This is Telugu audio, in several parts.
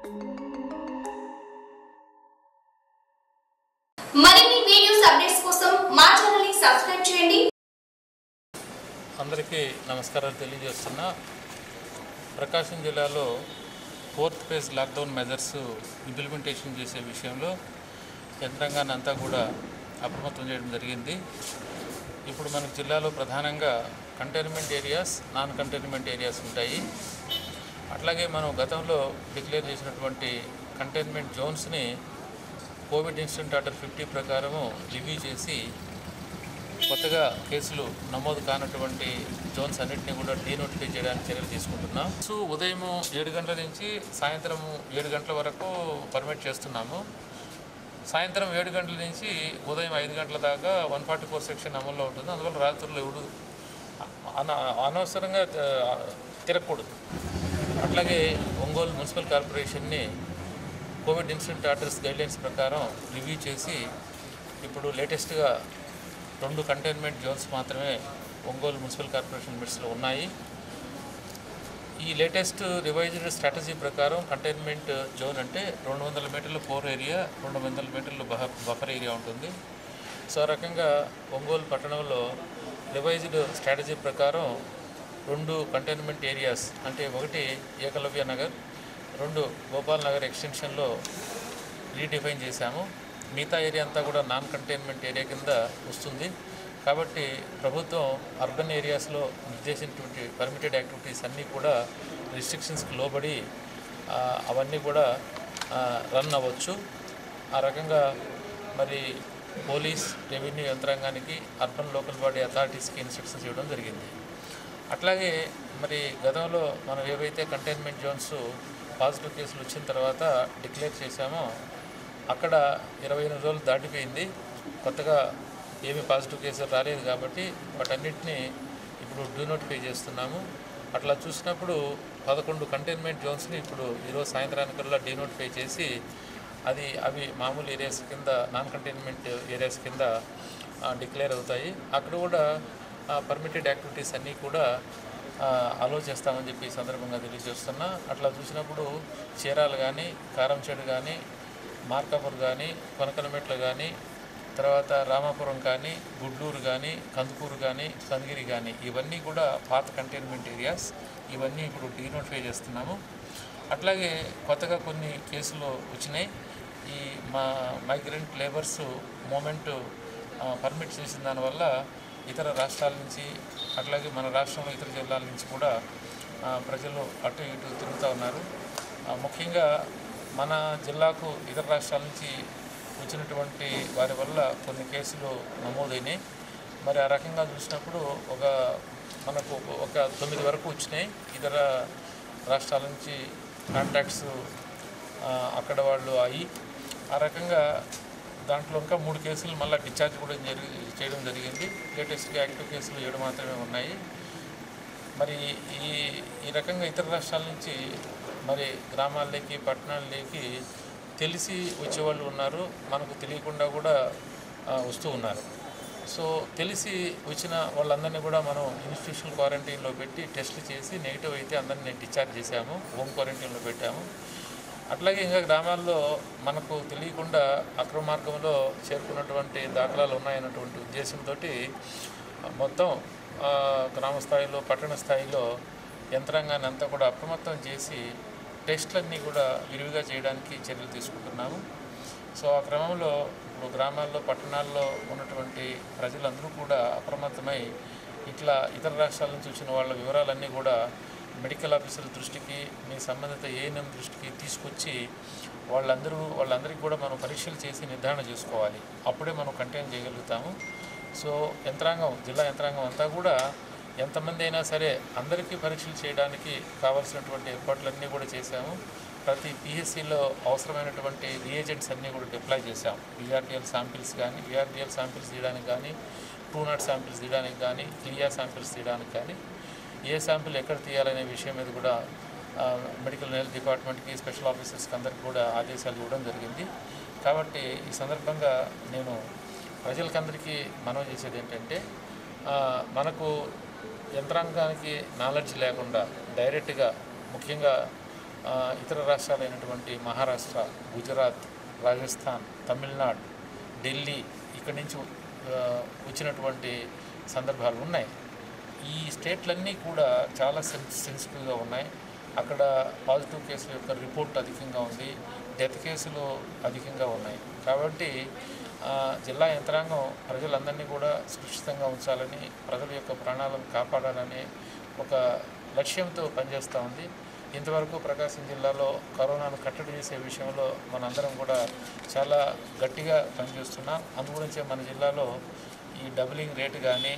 మరిన్ని వీడియోస్ అప్డేట్స్ కోసం మా ఛానల్ ని సబ్స్క్రైబ్ చేయండి అందరికీ నమస్కారాలు తెలియజేస్తున్నా ప్రకాశం జిల్లాలో fourth phase lockdown measures implementation చేసే విషయంలో యంత్రాంగాన్ని అంతా కూడా అప్రమత్తం చేయడం జరిగింది ఇప్పుడు మనకు జిల్లాలో ప్రధానంగా containment areas non containment areas ఉంటాయి అట్లాగే మనం గతంలో డిక్లేర్ చేసినటువంటి కంటైన్మెంట్ జోన్స్ని కోవిడ్ ఇన్సిడెంట్ ఆర్డర్ ఫిఫ్టీ ప్రకారము రివ్యూ చేసి కొత్తగా కేసులు నమోదు కానటువంటి జోన్స్ అన్నింటినీ కూడా డీనోటిఫై చేయడానికి చర్యలు తీసుకుంటున్నాం సో ఉదయం ఏడు గంటల నుంచి సాయంత్రం ఏడు గంటల వరకు పర్మిట్ చేస్తున్నాము సాయంత్రం ఏడు గంటల నుంచి ఉదయం ఐదు గంటల దాకా వన్ ఫార్టీ ఫోర్ సెక్షన్ అమల్లో ఉంటుంది అందువల్ల రాత్రులు ఎవడు అన అనవసరంగా ఆ, తిరగకూడదు అట్లాగే ఒంగోలు మున్సిపల్ కార్పొరేషన్ని కోవిడ్ ఇన్సిడెంట్ ఆర్డర్స్ గైడ్లైన్స్ ప్రకారం రివ్యూ చేసి ఇప్పుడు లేటెస్ట్గా రెండు కంటైన్మెంట్ జోన్స్ మాత్రమే ఒంగోలు మున్సిపల్ కార్పొరేషన్ లిమిట్స్లో ఉన్నాయి ఈ లేటెస్ట్ రివైజ్డ్ స్ట్రాటజీ ప్రకారం కంటైన్మెంట్ జోన్ అంటే రెండు వందల మీటర్ల కోర్ ఏరియా రెండు వందల మీటర్ల బహ బఫర్ ఏరియా ఉంటుంది సో ఆ రకంగా ఒంగోలు పట్టణంలో రివైజ్డ్ స్ట్రాటజీ ప్రకారం రెండు కంటైన్మెంట్ ఏరియాస్ అంటే ఒకటి ఏకలవ్య నగర్ రెండు గోపాల్ నగర్ ఎక్స్టెన్షన్లో రీడిఫైన్ చేశాము మిగతా ఏరియా అంతా కూడా నాన్ కంటైన్మెంట్ ఏరియా కింద వస్తుంది కాబట్టి ప్రభుత్వం అర్బన్ ఏరియాస్లో నిర్దేశించినటువంటి పర్మిటెడ్ యాక్టివిటీస్ అన్నీ కూడా రిస్ట్రిక్షన్స్కి లోబడి ఆ, అవన్నీ కూడా రన్ అవ్వచ్చు ఆ రకంగా మరి పోలీస్ రెవెన్యూ యంత్రాంగానికి అర్బన్ లోకల్ బాడీ అథారిటీస్కి ఇన్స్ట్రక్షన్స్ ఇవ్వడం జరిగింది అట్లాగే మరి గతంలో మనం ఏవైతే కంటైన్మెంట్ జోన్స్ పాజిటివ్ కేసులు వచ్చిన తర్వాత డిక్లేర్ చేశామో అక్కడ ఇరవై ఎనిమిది రోజులు దాటిపోయింది కొత్తగా ఏమీ పాజిటివ్ కేసులు రాలేదు కాబట్టి వాటన్నిటిని ఇప్పుడు డీనోటిఫై చేస్తున్నాము అట్లా చూసినప్పుడు పదకొండు కంటైన్మెంట్ జోన్స్ని ఇప్పుడు ఈరోజు సాయంత్రానికల్లా డీనోటిఫై చేసి అది అవి మామూలు ఏరియాస్ కింద నాన్ కంటైన్మెంట్ ఏరియాస్ కింద డిక్లేర్ అవుతాయి అక్కడ కూడా పర్మిటెడ్ యాక్టివిటీస్ అన్నీ కూడా అలో చేస్తామని చెప్పి ఈ సందర్భంగా తెలియజేస్తున్నా అట్లా చూసినప్పుడు చీరాలు కానీ కారంచేడు కానీ మార్కాపూర్ కానీ కొనకనమెట్లు కానీ తర్వాత రామాపురం కానీ గుడ్లూరు కానీ కందుకూరు కానీ కందిగిరి కానీ ఇవన్నీ కూడా పాత కంటైన్మెంట్ ఏరియాస్ ఇవన్నీ ఇప్పుడు డీనోటిఫై చేస్తున్నాము అట్లాగే కొత్తగా కొన్ని కేసులు వచ్చినాయి ఈ మా మైగ్రెంట్ లేబర్స్ మూమెంట్ పర్మిట్ చేసిన దానివల్ల ఇతర రాష్ట్రాల నుంచి అట్లాగే మన రాష్ట్రంలో ఇతర జిల్లాల నుంచి కూడా ఆ, ప్రజలు అటు ఇటు తిరుగుతూ ఉన్నారు ఆ, ముఖ్యంగా మన జిల్లాకు ఇతర రాష్ట్రాల నుంచి వచ్చినటువంటి వారి వల్ల కొన్ని కేసులు నమోదైనాయి మరి ఆ రకంగా చూసినప్పుడు ఒక మనకు ఒక తొమ్మిది వరకు వచ్చినాయి ఇతర రాష్ట్రాల నుంచి కాంటాక్ట్స్ ఆ, అక్కడ వాళ్ళు అయ్యి ఆ రకంగా దాంట్లో ఇంకా మూడు కేసులు మళ్ళీ డిశ్చార్జ్ కూడా జరిగి చేయడం జరిగింది లేటెస్ట్గా యాక్టివ్ కేసులు ఏడు మాత్రమే ఉన్నాయి మరి ఈ ఈ రకంగా ఇతర రాష్ట్రాల నుంచి మరి గ్రామాల్లోకి పట్టణాల్లోకి తెలిసి వచ్చేవాళ్ళు ఉన్నారు మనకు తెలియకుండా కూడా ఆ, వస్తూ ఉన్నారు సో తెలిసి వచ్చిన వాళ్ళందరినీ కూడా మనం ఇన్స్టిట్యూషనల్ క్వారంటైన్లో పెట్టి టెస్టులు చేసి నెగిటివ్ అయితే అందరినీ డిశ్చార్జ్ చేశాము హోమ్ క్వారంటైన్లో పెట్టాము అట్లాగే ఇంకా గ్రామాల్లో మనకు తెలియకుండా అక్రమ మార్గంలో చేరుకున్నటువంటి దాఖలాలు ఉన్నాయన్నటువంటి ఉద్దేశంతో మొత్తం ఆ, గ్రామ స్థాయిలో పట్టణ స్థాయిలో యంత్రాంగాన్ని అంతా కూడా అప్రమత్తం చేసి టెస్టులన్నీ కూడా విరివిగా చేయడానికి చర్యలు తీసుకుంటున్నాము సో ఆ క్రమంలో ఇప్పుడు గ్రామాల్లో పట్టణాల్లో ఉన్నటువంటి ప్రజలందరూ కూడా అప్రమత్తమై ఇట్లా ఇతర రాష్ట్రాల నుంచి వచ్చిన వాళ్ళ వివరాలన్నీ కూడా మెడికల్ ఆఫీసర్ల దృష్టికి మీ సంబంధిత ఏఎన్ఎం దృష్టికి తీసుకొచ్చి వాళ్ళందరూ వాళ్ళందరికీ కూడా మనం పరీక్షలు చేసి నిర్ధారణ చేసుకోవాలి అప్పుడే మనం కంటైన్ చేయగలుగుతాము సో యంత్రాంగం జిల్లా యంత్రాంగం అంతా కూడా ఎంతమంది అయినా సరే అందరికీ పరీక్షలు చేయడానికి కావాల్సినటువంటి ఏర్పాట్లన్నీ కూడా చేశాము ప్రతి పిహెచ్సిలో అవసరమైనటువంటి రియేజెంట్స్ అన్నీ కూడా డిప్లాయ్ చేశాం విఆర్డిఎల్ శాంపిల్స్ కానీ విఆర్డిఎల్ శాంపిల్స్ తీయడానికి కానీ టూ నాట్ శాంపిల్స్ తీయడానికి కానీ క్లియర్ శాంపిల్స్ తీయడానికి కానీ ఏ శాంపిల్ ఎక్కడ తీయాలనే విషయం మీద కూడా ఆ, మెడికల్ హెల్త్ డిపార్ట్మెంట్కి స్పెషల్ ఆఫీసర్స్కి అందరికీ కూడా ఆదేశాలు ఇవ్వడం జరిగింది కాబట్టి ఈ సందర్భంగా నేను ప్రజలకందరికీ మనవి చేసేది ఏంటంటే ఆ, మనకు యంత్రాంగానికి నాలెడ్జ్ లేకుండా డైరెక్ట్గా ముఖ్యంగా ఆ, ఇతర రాష్ట్రాలైనటువంటి మహారాష్ట్ర గుజరాత్ రాజస్థాన్ తమిళనాడు ఢిల్లీ ఇక్కడి నుంచి ఆ, వచ్చినటువంటి సందర్భాలు ఉన్నాయి ఈ స్టేట్లన్నీ కూడా చాలా సెన్ సెన్సిటివ్గా ఉన్నాయి అక్కడ పాజిటివ్ కేసుల యొక్క రిపోర్ట్ అధికంగా ఉంది డెత్ కేసులు అధికంగా ఉన్నాయి కాబట్టి ఆ, జిల్లా యంత్రాంగం ప్రజలందరినీ కూడా సురక్షితంగా ఉంచాలని ప్రజల యొక్క ప్రాణాలను కాపాడాలని ఒక లక్ష్యంతో పనిచేస్తూ ఉంది ఇంతవరకు ప్రకాశం జిల్లాలో కరోనాను కట్టడి చేసే విషయంలో మనందరం కూడా చాలా గట్టిగా పనిచేస్తున్నాం అందుగురించే మన జిల్లాలో ఈ డబులింగ్ రేటు కానీ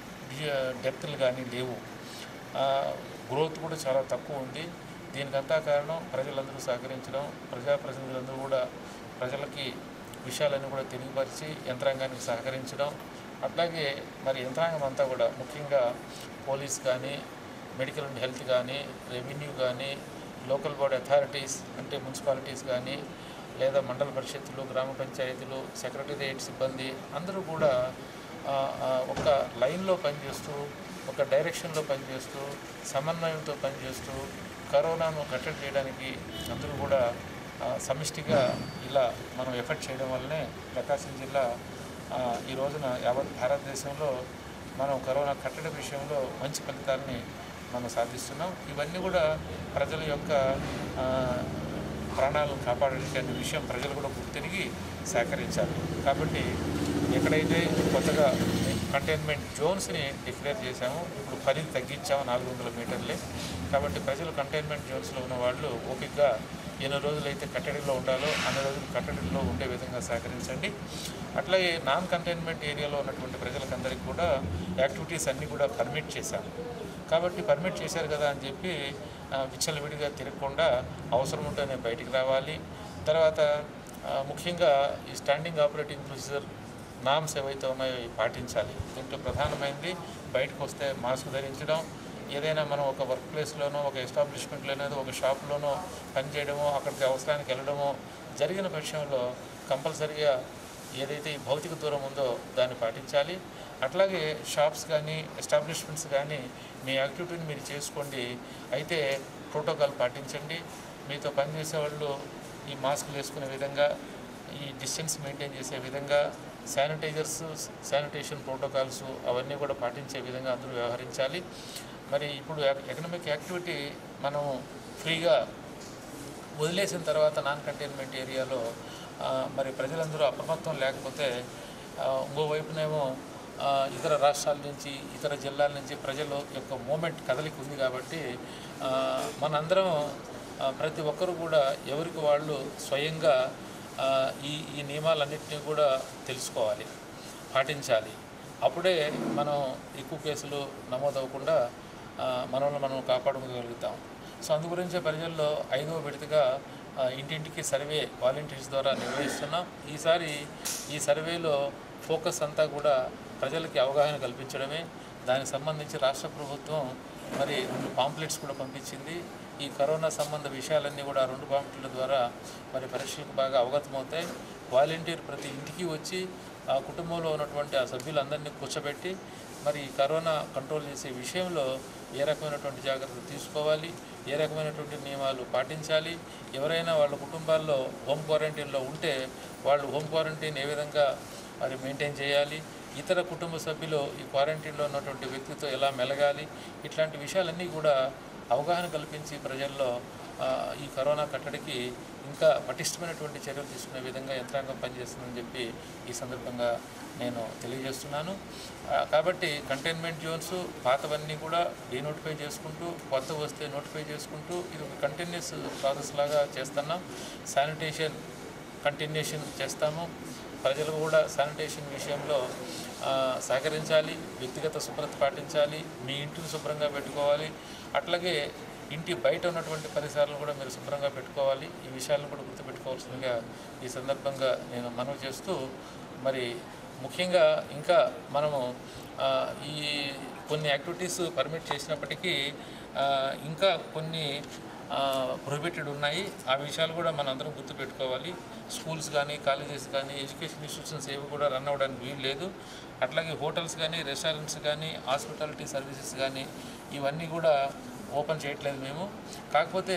డెప్త్లు కానీ లేవు ఆ, గ్రోత్ కూడా చాలా తక్కువ ఉంది దీనికంతా కారణం ప్రజలందరూ సహకరించడం ప్రజాప్రతినిధులందరూ కూడా ప్రజలకి విషయాలన్నీ కూడా తెలియపరిచి యంత్రాంగానికి సహకరించడం అట్లాగే మరి యంత్రాంగం అంతా కూడా ముఖ్యంగా పోలీస్ కానీ మెడికల్ అండ్ హెల్త్ కానీ రెవెన్యూ కానీ లోకల్ బాడీ అథారిటీస్ అంటే మున్సిపాలిటీస్ కానీ లేదా మండల పరిషత్తులు గ్రామ పంచాయతీలు సెక్రటేరియట్ సిబ్బంది అందరూ కూడా ఆ, ఆ, ఒక లైన్లో పనిచేస్తూ ఒక డైరెక్షన్లో పనిచేస్తూ సమన్వయంతో పనిచేస్తూ కరోనాను కట్టడి చేయడానికి అందరూ కూడా ఆ, సమిష్టిగా ఇలా మనం ఎఫర్ట్ చేయడం వల్లనే ప్రకాశం జిల్లా ఆ, ఈ రోజున యావత్ భారతదేశంలో మనం కరోనా కట్టడి విషయంలో మంచి ఫలితాలని మనం సాధిస్తున్నాం ఇవన్నీ కూడా ప్రజల యొక్క ఆ, ప్రాణాలను కాపాడడానికి అనే విషయం ప్రజలు కూడా గుర్తిరిగి సహకరించాలి కాబట్టి ఎక్కడైతే కొత్తగా కంటైన్మెంట్ జోన్స్ని డిక్లేర్ చేశామో ఇప్పుడు పరిధి తగ్గించాము నాలుగు వందల మీటర్లే కాబట్టి ప్రజలు కంటైన్మెంట్ జోన్స్లో ఉన్న వాళ్ళు ఓపికగా ఎన్ని రోజులైతే కట్టడిలో ఉండాలో అన్ని రోజులు కట్టడిలో ఉండే విధంగా సహకరించండి అట్లాగే నాన్ కంటైన్మెంట్ ఏరియాలో ఉన్నటువంటి ప్రజలకందరికీ కూడా యాక్టివిటీస్ అన్నీ కూడా పర్మిట్ చేశాము కాబట్టి పర్మిట్ చేశారు కదా అని చెప్పి ఆ, విచ్చలవిడిగా తిరగకుండా అవసరం ఉంటేనే బయటికి రావాలి తర్వాత ఆ, ముఖ్యంగా ఈ స్టాండింగ్ ఆపరేటింగ్ ప్రొసీజర్ నామ్స్ ఏవైతే ఉన్నాయో ఇవి పాటించాలి దీంట్లో ప్రధానమైనది బయటకు వస్తే మాస్క్ ధరించడం ఏదైనా మనం ఒక వర్క్ ప్లేస్లోనో ఒక ఎస్టాబ్లిష్మెంట్లోనో ఒక షాప్లోనో పనిచేయడమో అక్కడికి అవసరానికి వెళ్ళడమో జరిగిన పక్షంలో కంపల్సరిగా ఏదైతే ఈ భౌతిక దూరం ఉందో దాన్ని పాటించాలి అట్లాగే షాప్స్ కానీ ఎస్టాబ్లిష్మెంట్స్ కానీ మీ యాక్టివిటీని మీరు చేసుకోండి అయితే ప్రోటోకాల్ పాటించండి మీతో పనిచేసే వాళ్ళు ఈ మాస్కులు వేసుకునే విధంగా ఈ డిస్టెన్స్ మెయింటైన్ చేసే విధంగా శానిటైజర్స్ శానిటేషన్ ప్రోటోకాల్స్ అవన్నీ కూడా పాటించే విధంగా అందరూ వ్యవహరించాలి మరి ఇప్పుడు ఎకనామిక్ యాక్టివిటీ మనం ఫ్రీగా వదిలేసిన తర్వాత నాన్ కంటైన్మెంట్ ఏరియాలో ఆ, మరి ప్రజలందరూ అప్రమత్తం లేకపోతే ఆ, ఇంకోవైపునేమో ఆ, ఇతర రాష్ట్రాల నుంచి ఇతర జిల్లాల నుంచి ప్రజల యొక్క మూమెంట్ కదలిక ఉంది కాబట్టి ఆ, మనందరం ఆ, ప్రతి ఒక్కరు కూడా ఎవరికి వాళ్ళు స్వయంగా ఆ, ఈ ఈ నియమాలన్నింటినీ కూడా తెలుసుకోవాలి పాటించాలి అప్పుడే మనం ఎక్కువ కేసులు నమోదవకుండా ఆ, మనల్ని మనం కాపాడుకోగలుగుతాం సో అందు గురించే ప్రజల్లో ఐదవ విడతగా ఆ, ఇంటింటికి సర్వే వాలంటీర్స్ ద్వారా నిర్వహిస్తున్నాం ఈసారి ఈ సర్వేలో ఫోకస్ అంతా కూడా ప్రజలకి అవగాహన కల్పించడమే దానికి సంబంధించి రాష్ట్ర ప్రభుత్వం మరి రెండు పాంప్లెట్స్ కూడా పంపించింది ఈ కరోనా సంబంధ విషయాలన్నీ కూడా ఆ రెండు పాంప్లెట్ల ద్వారా మరి పరీక్షలకు బాగా అవగతమవుతాయి వాలంటీర్ ప్రతి ఇంటికి వచ్చి ఆ కుటుంబంలో ఉన్నటువంటి ఆ సభ్యులందరినీ కూర్చోబెట్టి మరి ఈ కరోనా కంట్రోల్ చేసే విషయంలో ఏ రకమైనటువంటి జాగ్రత్తలు తీసుకోవాలి ఏ రకమైనటువంటి నియమాలు పాటించాలి ఎవరైనా వాళ్ళ కుటుంబాల్లో హోమ్ క్వారంటైన్లో ఉంటే వాళ్ళు హోమ్ క్వారంటైన్ ఏ విధంగా మరి మెయింటైన్ చేయాలి ఇతర కుటుంబ సభ్యులు ఈ క్వారంటైన్లో ఉన్నటువంటి వ్యక్తితో ఎలా మెలగాలి ఇట్లాంటి విషయాలన్నీ కూడా అవగాహన కల్పించి ప్రజల్లో ఆ, ఈ కరోనా కట్టడికి ఇంకా పటిష్టమైనటువంటి చర్యలు తీసుకునే విధంగా యంత్రాంగం పనిచేస్తుందని చెప్పి ఈ సందర్భంగా నేను తెలియజేస్తున్నాను ఆ, కాబట్టి కంటైన్మెంట్ జోన్స్ పాతవన్నీ కూడా డీనోటిఫై చేసుకుంటూ కొత్త వస్తే నోటిఫై చేసుకుంటూ ఇది ఒక కంటిన్యూస్ ప్రాసెస్ లాగా చేస్తున్నాం శానిటేషన్ కంటిన్యూషన్ చేస్తాము ప్రజలు కూడా శానిటేషన్ విషయంలో ఆ, సహకరించాలి వ్యక్తిగత శుభ్రత పాటించాలి మీ ఇంటిని శుభ్రంగా పెట్టుకోవాలి అట్లాగే ఇంటి బయట ఉన్నటువంటి పరిసరాలను కూడా మీరు శుభ్రంగా పెట్టుకోవాలి ఈ విషయాలను కూడా గుర్తుపెట్టుకోవాల్సిందిగా ఈ సందర్భంగా నేను మనవి చేస్తూ మరి ముఖ్యంగా ఇంకా మనము ఆ, ఈ కొన్ని యాక్టివిటీస్ పర్మిట్ చేసినప్పటికీ ఆ, ఇంకా కొన్ని ప్రొహిబిటెడ్ ఉన్నాయి ఆ విషయాలు కూడా మనందరం గుర్తుపెట్టుకోవాలి స్కూల్స్ కానీ కాలేజెస్ కానీ ఎడ్యుకేషన్ ఇన్స్టిట్యూషన్స్ ఏవి కూడా రన్ అవ్వడానికి వీలు లేదు అట్లాగే హోటల్స్ కానీ రెస్టారెంట్స్ కానీ హాస్పిటాలిటీ సర్వీసెస్ కానీ ఇవన్నీ కూడా ఓపెన్ చేయట్లేదు మేము కాకపోతే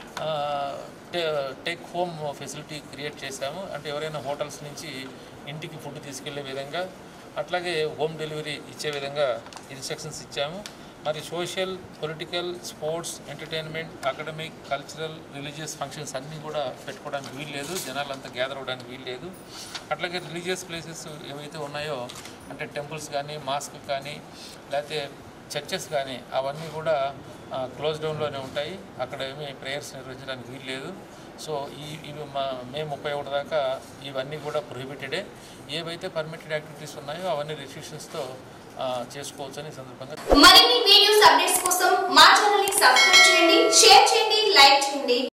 టేక్ హోమ్ ఫెసిలిటీ క్రియేట్ చేశాము అంటే ఎవరైనా హోటల్స్ నుంచి ఇంటికి ఫుడ్ తీసుకెళ్లే విధంగా అట్లాగే హోమ్ డెలివరీ ఇచ్చే విధంగా ఇన్స్ట్రక్షన్స్ ఇచ్చాము మరి social political sports entertainment academic cultural religious functions అన్నీ కూడా పెట్టుకోవడానికి వీలు లేదు జనాలంతా గ్యాదర్ అవ్వడానికి వీలు లేదు అట్లాగే రిలీజియస్ ప్లేసెస్ ఏవైతే ఉన్నాయో అంటే టెంపుల్స్ కానీ మాస్క్ కానీ లేకపోతే చర్చెస్ కానీ అవన్నీ కూడా క్లోజ్ డౌన్లోనే ఉంటాయి అక్కడ ఏమీ ప్రేయర్స్ నిర్వహించడానికి వీలు లేదు సో ఈ ఇవి మా మే ముప్పై ఒకటి దాకా ఇవన్నీ కూడా ప్రొహిబిటెడే ఏవైతే పర్మిటెడ్ యాక్టివిటీస్ ఉన్నాయో అవన్నీ రిస్ట్రిక్షన్స్తో చేసుకోవచ్చు అని ఈ సందర్భంగా మరిన్ని వీడియోస్ అప్డేట్స్ కోసం మా ఛానల్ ని సబ్స్క్రైబ్ చేయండి షేర్ చేయండి లైక్ చేయండి